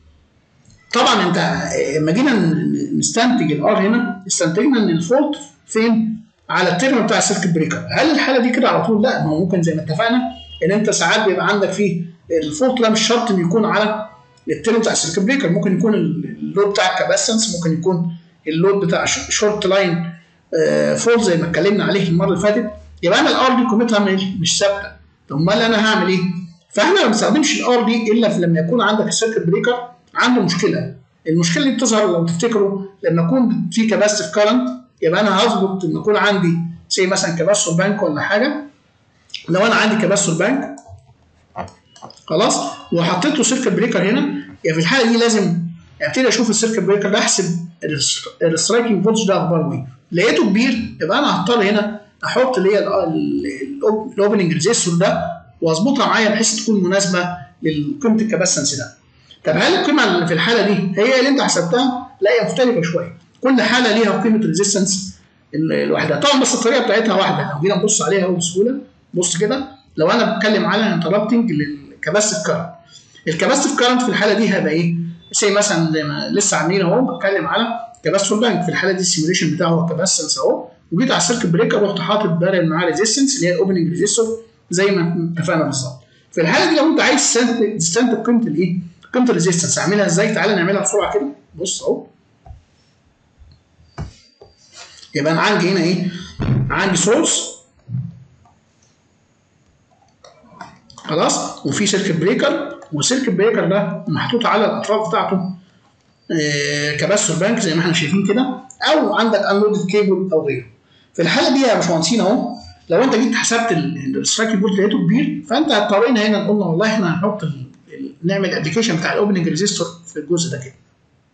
طبعا انت لما جينا نستنتج الار هنا استنتجنا ان الفولت فين؟ على الترم بتاع السيركت بريكر، هل الحاله دي كده على طول؟ لا ما هو ممكن زي ما اتفقنا ان انت ساعات بيبقى عندك فيه الفولت ده مش شرط انه يكون على الترم بتاع السيركت بريكر، ممكن يكون اللود بتاع الكاباسنس، ممكن يكون اللود بتاع شورت لاين فولت زي ما اتكلمنا عليه المره اللي فاتت، يبقى انا الار دي قيمتها مش ثابته. طب امال انا هعمل ايه؟ فاحنا ما بنستخدمش الار دي الا لما يكون عندك السيركت بريكر عنده مشكله المشكله اللي بتظهر لو تفتكروا لما يكون في كاباسيتيف كارنت يبقى انا هظبط ان يكون عندي زي مثلا كاباسيتور بانك ولا حاجه لو انا عندي كاباسيتور بانك خلاص وحطيت له سيركت بريكر هنا يعني في الحاله دي لازم ابتدي اشوف السيركت بريكر ده احسب السترايكنج فولتج ده اخباره ايه لقيته كبير يبقى انا هضطر هنا احط اللي هي الاوبننج ريزيستور ده واظبطها معايا بحيث تكون مناسبه لقيمه الكاباسنس ده طب هل القيمه اللي في الحاله دي هي اللي انت حسبتها؟ لا هي مختلفه شويه. كل حاله ليها قيمه ريزيستنس لوحدها، طبعا بس الطريقه بتاعتها واحده، لو جينا نبص عليها اهو بسهوله بص كده لو انا بتكلم على انتربتنج للكاباسيتيف كارنت. الكاباسيتيف كارنت في الحاله دي هيبقى ايه؟ زي مثلا زي ما لسه عاملين اهو بتكلم على كاباسيتور بانك في الحاله دي السيميوليشن بتاعه هو كاباسنس اهو وجيت على السيركت بريكر رحت حاطط بارل معاه ريزيستنس اللي هي الاوبننج ريزيستور زي ما اتفقنا بالظبط في الحاله دي لو انت عايز تستنتج قيمه الايه؟ قيمه الريزيستنس اعملها ازاي؟ تعالى نعملها بسرعه كده بص اهو يبقى انا عندي هنا ايه؟ عندي سورس خلاص وفي سيركت بريكر والسيركت بريكر ده محطوط على الاطراف بتاعته آه كباستور بانك زي ما احنا شايفين كده او عندك انلودد كيبل او غيره في الحاله دي يا باشمهندسين اهو لو انت جيت حسبت السترايك بولت لقيته كبير فانت اضطرينا هنا قلنا والله احنا هنحط ال... نعمل الابلكيشن بتاع الاوبننج ريزيستور في الجزء ده كده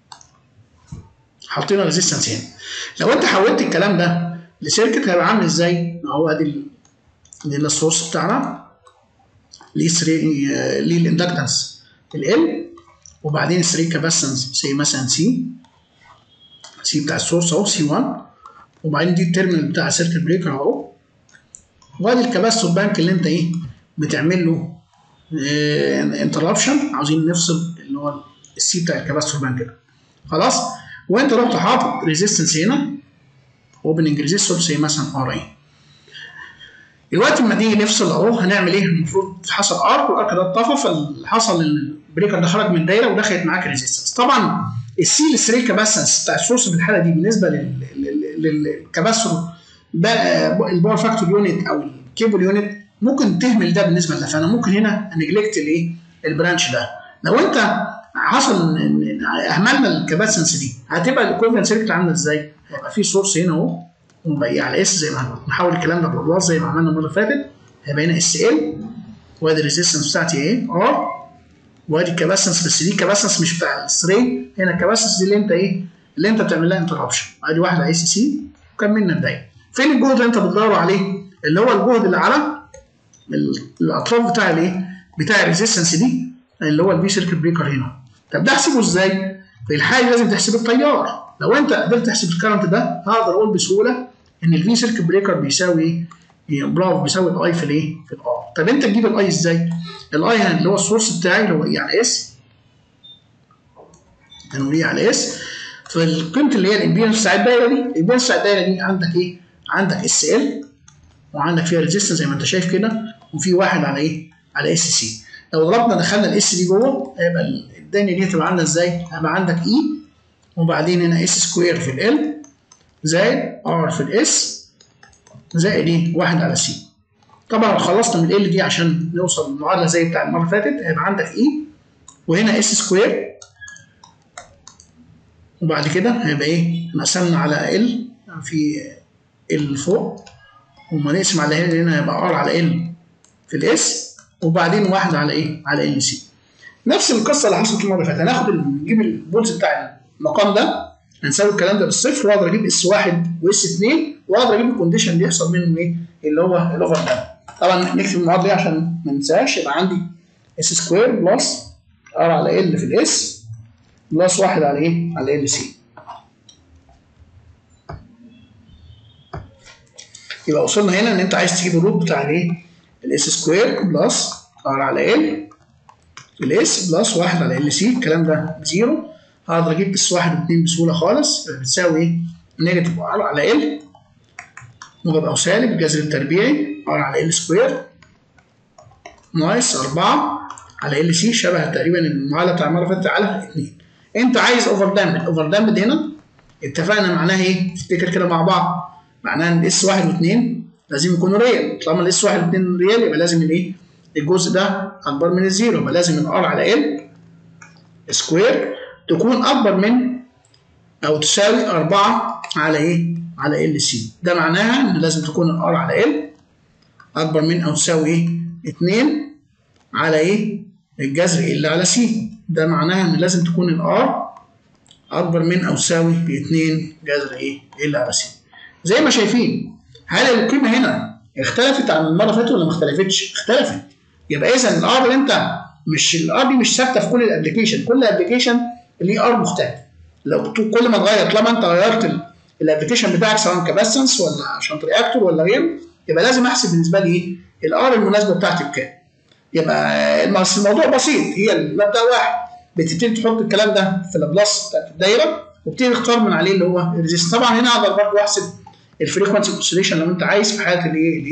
حاطين ريزيستنس هنا لو انت حولت الكلام ده لسيركت هيبقى عامل ازاي؟ اهو ادي السورس بتاعنا ليه 3 ليه الاندكتنس ال وبعدين 3 كاباسنس زي مثلا سي سي بتاع السورس اهو سي 1 وبعدين دي التيرمينال بتاع السيركت بريكر اهو وادي الكاباستور بانك اللي انت ايه بتعمل له اه انتربشن عاوزين نفصل اللي هو السي بتاع الكاباستور بانك ده خلاص وانت رحت حاطط ريزيستنس هنا اوبننج ريزيستور زي مثلا ار اي دلوقتي لما نيجي نفصل اهو هنعمل ايه؟ المفروض حصل ارك والارك ده اتطفى فحصل البريكر ده خرج من الدايره ودخلت معاك ريزيستنس طبعا السي ال 3 كاباسنس بتاع السورس في الحاله دي بالنسبه للكاباسور الباور فاكتور يونت او الكيبل يونت ممكن تهمل ده بالنسبه لده فانا ممكن هنا نجلكت الايه؟ البرانش ده لو انت حصل اهملنا الكاباسنس دي هتبقى الايكوفلنت سيركت عامله ازاي؟ هيبقى في سورس هنا اهو ومبقيه على اس زي ما نحول الكلام ده بالبلاس زي ما عملنا المره اللي فاتت هيبقى هنا اس ال وادي الريزيستنس بتاعتي ايه؟ ار وادي الكاباسنس بس دي الكاباسنس مش بتاع الستري هنا الكاباسنس دي اللي انت ايه؟ اللي انت بتعمل لها انتربشن ادي واحده اي سي سي وكملنا الدايره فين الجهد اللي انت بتدور عليه؟ اللي هو الجهد اللي على الاطراف بتاع الايه؟ بتاع الريزيستنس دي اللي هو البي سيركت بريكر هنا طب ده احسبه ازاي؟ في الحاله لازم تحسب التيار لو انت قدرت تحسب الكرنت ده هقدر اقول بسهوله ان الفي سيركت بريكر بيساوي ايه؟ برافو بيساوي الاي في الايه؟ في الار. طب انت تجيب الاي ازاي؟ الاي اللي هو السورس بتاعي اللي هو اي على اس هنقول على اس فالقيمه اللي هي الامبيدنس بتاع الدايره دي الامبيدنس بتاع الدايره دي عندك ايه؟ عندك اس ال وعندك فيها ريزيستنس زي ما انت شايف كده وفي واحد على ايه؟ على اس سي. لو ضربنا دخلنا الاس دي جوه هيبقى الدنيا دي هتبقى عامله ازاي؟ هيبقى عندك اي وبعدين هنا اس سكوير في ال زائد ار في الاس زائد ايه؟ 1 على سي. طبعا لو خلصنا من ال دي عشان نوصل للمعادله زي بتاع المره اللي فاتت هيبقى عندك اي وهنا اس سكوير وبعد كده هيبقى ايه؟ قسمنا على ال في ال فوق وما نقسم على ال هنا هيبقى ار على ال في الاس وبعدين 1 على ايه؟ على ال سي. نفس القصه اللي حصلت المره اللي فاتت هناخد نجيب البولز بتاع المقام ده هنساوي الكلام ده بالصفر واقدر اجيب اس 1 واس 2 واقدر اجيب الكونديشن اللي يحصل منه ايه؟ اللي هو الاوفر ده. طبعا نكتب المعادله دي عشان ما ننساهاش يبقى عندي اس سكوير بلس ار على ال في الاس بلس 1 على ايه؟ على ال سي. يبقى وصلنا هنا ان انت عايز تجيب الروت بتاع الايه؟ الاس سكوير بلس ار على ال الاس بلس 1 على ال سي الكلام ده بزيرو هقدر اجيب اس 1 و2 بسهوله خالص بتساوي ايه؟ نيجاتيف ار على ال موجب او سالب الجذر التربيعي ار على ال سكوير ناقص 4 على ال سي شبه تقريبا المعادله بتاع المره اللي فاتت على 2 انت عايز اوفر دامد اوفر دامد هنا اتفقنا معناها ايه؟ افتكر كده مع بعض معناها ان الاس 1 و2 لازم يكونوا ريال طالما الاس 1 و2 ريال يبقى لازم الايه؟ الجزء ده اكبر من الزيرو يبقى لازم الار على ال سكوير تكون اكبر من او تساوي 4 على ايه؟ على ال سي ده معناها ان لازم تكون الار على ال اكبر من او تساوي ايه؟ 2 على ايه؟ الجذر ال على سي ده معناها ان لازم تكون الار اكبر من او تساوي ب 2 جذر ايه؟ ال على سي زي ما شايفين هل القيمه هنا اختلفت عن المره اللي فاتت ولا ما اختلفتش؟ اختلفت يبقى اذا الار اللي انت مش الار دي مش ثابته في كل الابلكيشن كل ابلكيشن ليه ار مختلف لو كل ما تغير طالما انت غيرت الابلكيشن بتاعك سواء كباسنس ولا شنط رياكتور ولا غيره يبقى لازم احسب بالنسبه لي ايه الار المناسبه بتاعتي بكام يبقى الموضوع بسيط هي المبدا واحد بتبتدي تحط الكلام ده في البلاس بتاعت الدايره وبتبتدي تختار من عليه اللي هو الريزيست طبعا هنا اقدر برضه احسب الفريكونسي اوسيليشن لو انت عايز في حاله الايه الايه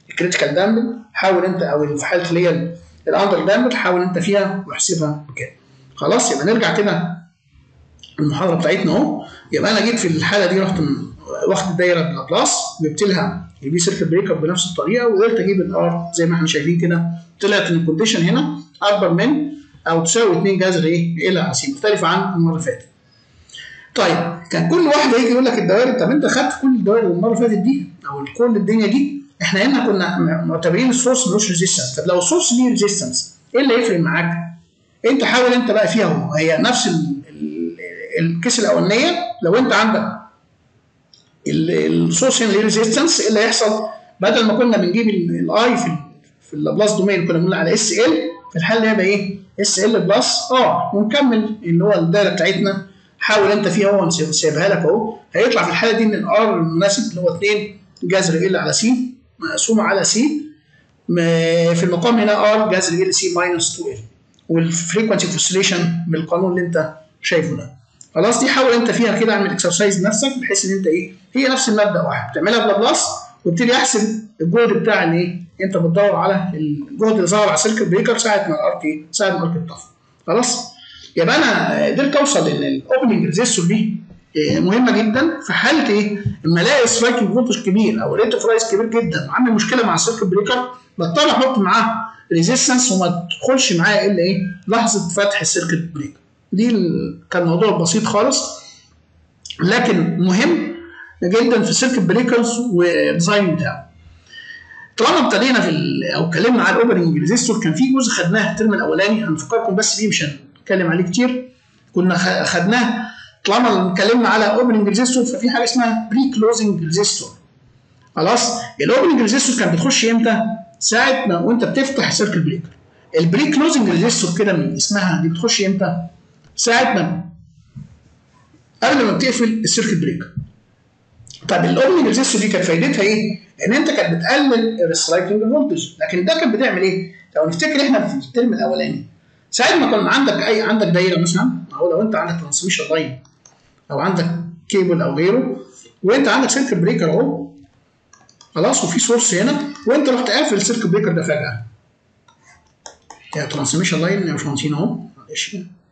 الكريتيكال دامبل حاول انت او في حاله اللي هي الاندر دامبل حاول انت فيها واحسبها بكام خلاص يبقى نرجع كده المحاضره بتاعتنا اهو يبقى انا جيت في الحاله دي رحت واخد الدايره بلابلاس جبت لها البي سيركل بريك اب بنفس الطريقه وقدرت اجيب الار زي ما احنا شايفين كده طلعت ان الكونديشن هنا اكبر من او تساوي 2 جذر ايه الى سي مختلفه عن المره اللي فاتت. طيب كان كل واحد هيجي يقول لك الدوائر طب انت خدت كل الدوائر المره اللي فاتت دي او كل الدنيا دي احنا هنا كنا معتبرين السورس ملوش ريزيستنس طب لو السورس ليه ريزيستنس ايه اللي هيفرق معاك؟ انت حاول انت بقى فيها اهو هي نفس الكيس الاولانيه لو انت عندك السورس هنا ليه ريزيستنس ايه اللي هيحصل؟ بدل ما كنا بنجيب الاي في في اللابلاس دومين كنا بنقول على اس ال في الحل هيبقى ايه؟ اس ال بلس ار ونكمل اللي هو الدايره بتاعتنا حاول انت فيها هو سايبها لك اهو هيطلع في الحاله دي ان الار المناسب اللي هو 2 جذر ال على سي مقسومه على سي في المقام هنا ار جذر ال سي ماينس 2 ال والفريكونسي اوسيليشن بالقانون اللي انت شايفه ده خلاص دي حاول انت فيها كده اعمل اكسرسايز نفسك بحيث ان انت ايه هي نفس المبدا واحد بتعملها بلابلاس وابتدي احسب الجهد بتاع ان ايه انت بتدور على الجهد اللي ظهر على سيركل بريكر ساعه ما الارك ايه ساعه ما الارك اتطفى خلاص يبقى انا قدرت اوصل ان الاوبننج ريزيستور دي مهمه جدا في حاله ايه؟ اما الاقي سبايكنج فولتج كبير او ريت اوف رايز كبير جدا وعندي مشكله مع السيركل بريكر بضطر احط معاه ريزيستنس وما تدخلش معايا الا ايه؟ لحظه فتح السيركل بريكر. دي كان موضوع بسيط خالص لكن مهم جدا في السيركت بريكرز والديزاين بتاعه. طالما ابتدينا في او اتكلمنا على الاوبننج ريزيستور كان في جزء خدناه الترم الاولاني هنفكركم بس بيه مش هنتكلم عليه كتير كنا خدناه طالما اتكلمنا على اوبننج ريزيستور ففي حاجه اسمها بري كلوزنج ريزيستور خلاص الاوبننج ريزيستور كانت بتخش امتى؟ ساعه ما وانت بتفتح السيركل بريكر البري كلوزنج ريزيستور كده من اسمها دي بتخش امتى؟ ساعه ما قبل ما بتقفل السيركل بريكر طب الاوبننج ريزيستور دي كانت فايدتها ايه؟ ان انت كانت بتقلل الريسايكلينج فولتج لكن ده كان بتعمل ايه؟ لو نفتكر احنا في الترم الاولاني ساعه ما كان عندك اي عندك دايره مثلا او لو انت عندك ترانسميشن لاين او عندك كيبل او غيره وانت عندك سيركت بريكر اهو خلاص وفي سورس هنا وانت رحت قافل السيركت بريكر ده فجاه يا ترانسميشن لاين يا باشمهندسين اهو معلش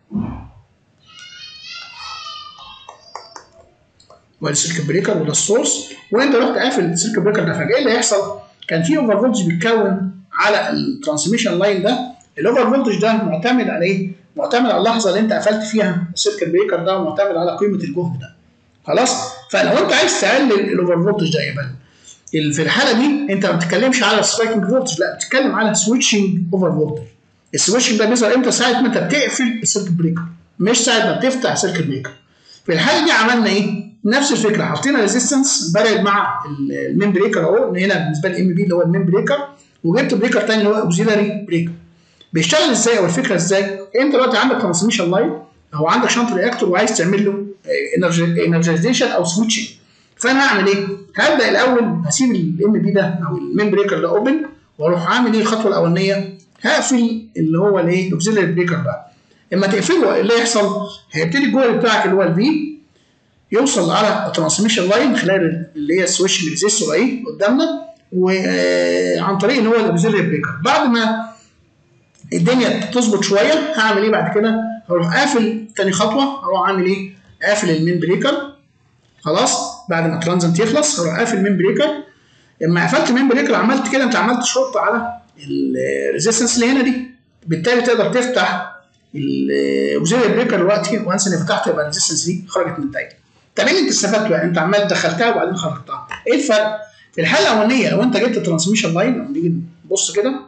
وادي السيركت بريكر وده السورس وانت رحت قافل السيركت بريكر ده فجاه ايه اللي هيحصل؟ كان في اوفر فولتج بيتكون على الترانسميشن لاين ده الاوفر فولتج ده معتمد على ايه؟ معتمد على اللحظه اللي انت قفلت فيها السيركت بريكر ده ومعتمد على قيمه الجهد ده خلاص؟ فلو انت عايز تقلل الاوفر فولتج ده يبقى في الحاله دي انت ما بتتكلمش على سبايكنج فولتج لا بتتكلم على سويتشنج اوفر فولتج السويتشنج ده بيظهر امتى؟ ساعه ما انت بتقفل السيركت بريكر مش ساعه ما بتفتح السيركت بريكر في الحاله دي عملنا ايه؟ نفس الفكره حطينا ريزيستنس بلد مع المين بريكر اهو هنا بالنسبه للام بي اللي هو المين بريكر وجبت بريكر تاني اللي هو اوكسيلاري بريكر بيشتغل ازاي او الفكره ازاي؟ انت دلوقتي عندك ترانسميشن لاين او عندك شنط رياكتور وعايز تعمل له انرجيزيشن او سويتشنج فانا هعمل ايه؟ هبدا الاول هسيب الام بي ده او المين بريكر ده اوبن واروح عامل ايه الخطوه الاولانيه؟ هقفل اللي هو الايه؟ الاوكسيلاري بريكر ده اما تقفله اللي هيحصل هيبتدي الجوه بتاعك اللي هو الفي يوصل على الترانسميشن لاين خلال اللي هي السويتش اللي ريزيستور اهي قدامنا وعن طريق اللي هو الاوكسيلاري بريكر بعد ما الدنيا تظبط شويه هعمل ايه بعد كده؟ هروح قافل تاني خطوه هروح عامل ايه؟ قافل المين بريكر خلاص بعد ما الترانزنت يخلص هروح قافل المين بريكر لما قفلت المين بريكر عملت كده انت عملت شورت على الريزيستنس اللي هنا دي بالتالي تقدر تفتح الاوكسيلاري بريكر دلوقتي وانس اني فتحته يبقى الريزيستنس دي خرجت من الدايره طب ايه اللي انت استفدته يعني انت عمال دخلتها وبعدين خرجتها ايه الفرق؟ في الحاله الاولانيه لو انت جبت ترانسميشن لاين لو نيجي نبص كده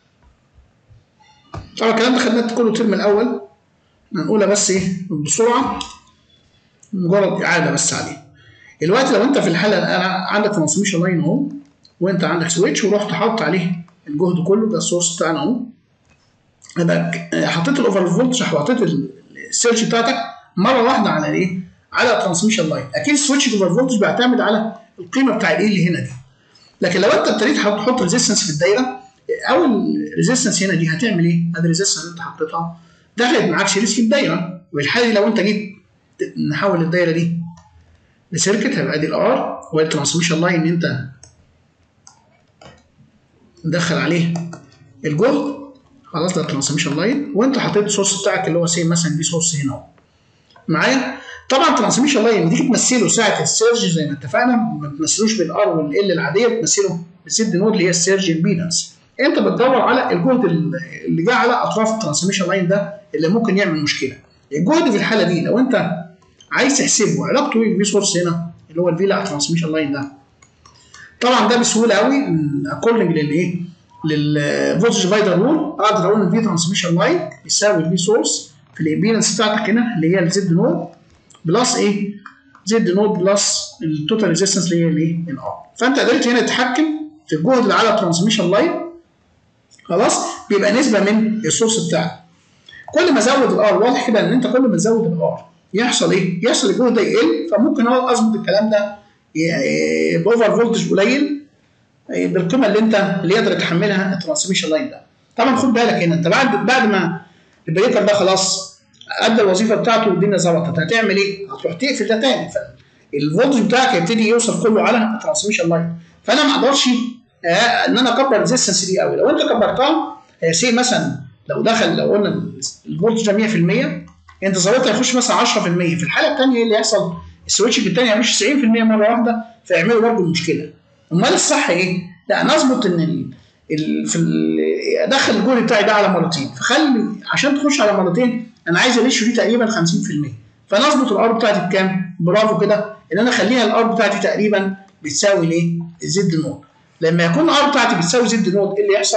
طبعا الكلام ده خدناه كله الترم الاول هنقولها بس ايه بسرعه مجرد اعاده بس عليه دلوقتي لو انت في الحاله انا عندك ترانسميشن لاين اهو وانت عندك سويتش ورحت حاطط عليه الجهد كله ده السورس بتاعنا اهو يبقى حطيت الاوفر فولتج وحطيت السيرش بتاعتك مره واحده على ايه؟ على الترانسميشن لاين اكيد السويتش اوفر فولتج بيعتمد على القيمه بتاع الايه اللي هنا دي لكن لو انت ابتديت تحط ريزيستنس في الدايره اول ريزيستنس هنا دي هتعمل ايه؟ ادي الريزيستنس اللي انت حطيتها دخلت معاك شريط في الدايره والحاله دي لو انت جيت نحول الدايره دي لسيركت هيبقى ادي الار وادي الترانسميشن لاين انت ندخل عليه الجهد خلاص ده الترانسميشن لاين وانت حطيت السورس بتاعك اللي هو سي مثلا دي سورس هنا اهو معايا طبعا الترانسميشن لاين تيجي تمثله ساعه السيرج زي ما اتفقنا ما تمثلوش بالار والال العاديه بتمثله بالزد نود اللي هي السيرج البينانس انت بتدور على الجهد اللي جه على اطراف الترانسميشن لاين ده اللي ممكن يعمل مشكله الجهد في الحاله دي لو انت عايز تحسبه علاقته ايه بالفي سورس هنا اللي هو الفي لا ترانسميشن لاين ده طبعا ده بسهوله قوي اكوردنج للايه للفولتج ديفايدر رول اقدر اقول الفي ترانسميشن لاين يساوي الفي سورس في الامبيدنس بتاعتك هنا اللي هي الزد نود بلس ايه زد نود بلس التوتال ريزيستنس اللي هي الايه الار فانت قدرت هنا تتحكم في الجهد اللي على الترانسميشن لاين خلاص بيبقى نسبه من السورس بتاعك كل ما ازود الار واضح كده ان انت كل ما تزود الار يحصل ايه؟ يحصل الجهد ده يقل فممكن هو اظبط الكلام ده باوفر فولتج قليل بالقيمه اللي انت اللي يقدر يتحملها الترانسميشن لاين ده. طبعا خد بالك هنا انت بعد بعد ما البريكر ده خلاص ادى الوظيفه بتاعته والدنيا ظبطت هتعمل ايه؟ هتروح تقفل ده تاني فالفولتج بتاعك هيبتدي يوصل كله على الترانسميشن لاين فانا ما اقدرش آه ان انا اكبر الريزستنس دي قوي لو انت كبرتها سي مثلا لو دخل لو قلنا الفولتج ده 100% انت ظبطها يخش مثلا 10% في الحاله الثانيه ايه اللي يحصل؟ السويتش الثاني هيخش 90% مره واحده فيعملوا برضه المشكله. امال الصح ايه؟ لا انا اظبط ان ال... ال... في ال... ادخل الجهد بتاعي ده على مرتين فخلي عشان تخش على مرتين انا عايز الريشيو دي تقريبا 50% فانا اظبط الار بتاعتي بكام؟ برافو كده ان انا اخليها الار بتاعتي تقريبا بتساوي الايه؟ الزد نود. لما يكون الار بتاعتي بتساوي زد نود ايه اللي يحصل؟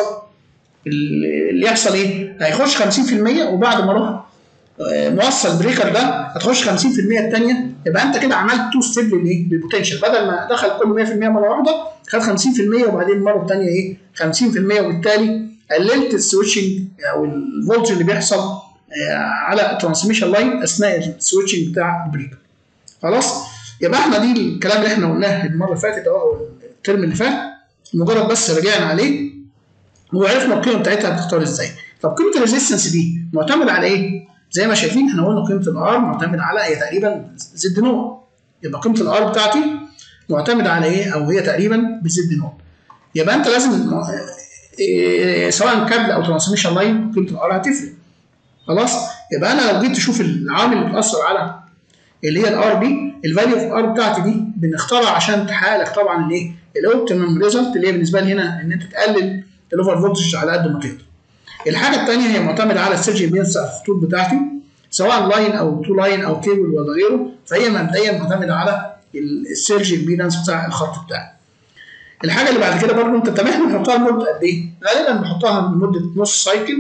اللي يحصل ايه؟ هيخش 50% وبعد ما اروح موصل بريكر ده هتخش 50% الثانيه يبقى انت كده عملت تو ستيب للايه؟ للبوتنشال بدل ما دخل كله 100% مره واحده خد 50% وبعدين المره الثانيه ايه؟ 50% وبالتالي قللت السويتشنج او الفولتج اللي بيحصل على الترانسميشن لاين اثناء السويتشنج بتاع البريكر. خلاص؟ يبقى احنا دي الكلام اللي احنا قلناه المره اللي فاتت او الترم اللي فات مجرد بس رجعنا عليه وعرفنا القيمه بتاعتها بتختار ازاي. طب قيمه الريزيستنس دي معتمده على ايه؟ زي ما شايفين احنا قلنا قيمه الار معتمده على هي تقريبا زد نوع يبقى قيمه الار بتاعتي معتمده على ايه او هي تقريبا بزد نوع يبقى انت لازم إيه سواء كابل او ترانسميشن لاين قيمه الار هتفرق خلاص يبقى انا لو جيت اشوف العوامل اللي بتاثر على اللي هي الار بي الفاليو اوف ار بتاعتي دي بنختارها عشان تحقق لك طبعا الايه الاوبتيمم ريزلت اللي هي بالنسبه لي هنا ان انت تقلل الاوفر فولتج على قد ما تقدر الحاجه الثانيه هي معتمده على السيرج امبيدنس بتاع الخطوط بتاعتي سواء لاين او تو لاين او كيبل ولا غيره فهي مبدئيا معتمده على السيرج امبيدنس بتاع الخط بتاعي. الحاجه اللي بعد كده برضه انت تابعنا بنحطها لمده قد ايه؟ غالبا بنحطها لمده نص سايكل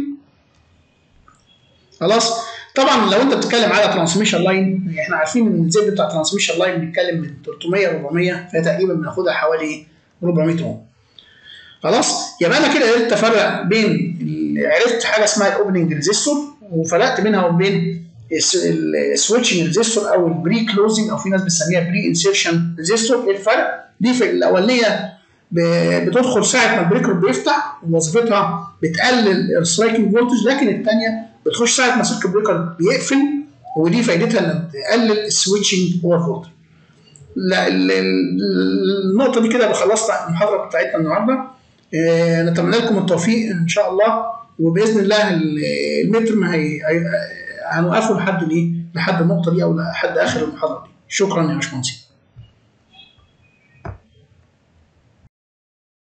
خلاص طبعا لو انت بتتكلم على ترانسميشن لاين احنا عارفين ان الزد بتاع ترانسميشن لاين بيتكلم من 300 ل 400 فهي تقريبا بناخدها حوالي 400 اوم خلاص يبقى انا كده قدرت افرق بين عرفت حاجه اسمها الاوبننج ريزيستور وفرقت بينها وبين السويتشنج ريزيستور او البري كلوزنج او في ناس بتسميها بري انسيرشن ريزيستور ايه الفرق؟ دي في الاولانيه بتدخل ساعه ما البريكر بيفتح وظيفتها بتقلل السلايكنج فولتج لكن الثانيه بتخش ساعه ما سيركت بريكر بيقفل ودي فايدتها انها تقلل السويتشنج اوفر فولتج. النقطه دي كده خلصت المحاضره بتاعتنا النهارده آه نتمنى لكم التوفيق ان شاء الله وباذن الله المتر هي هنوقفه لحد الايه؟ لحد النقطه دي او لحد اخر المحاضره دي. شكرا يا باشمهندس.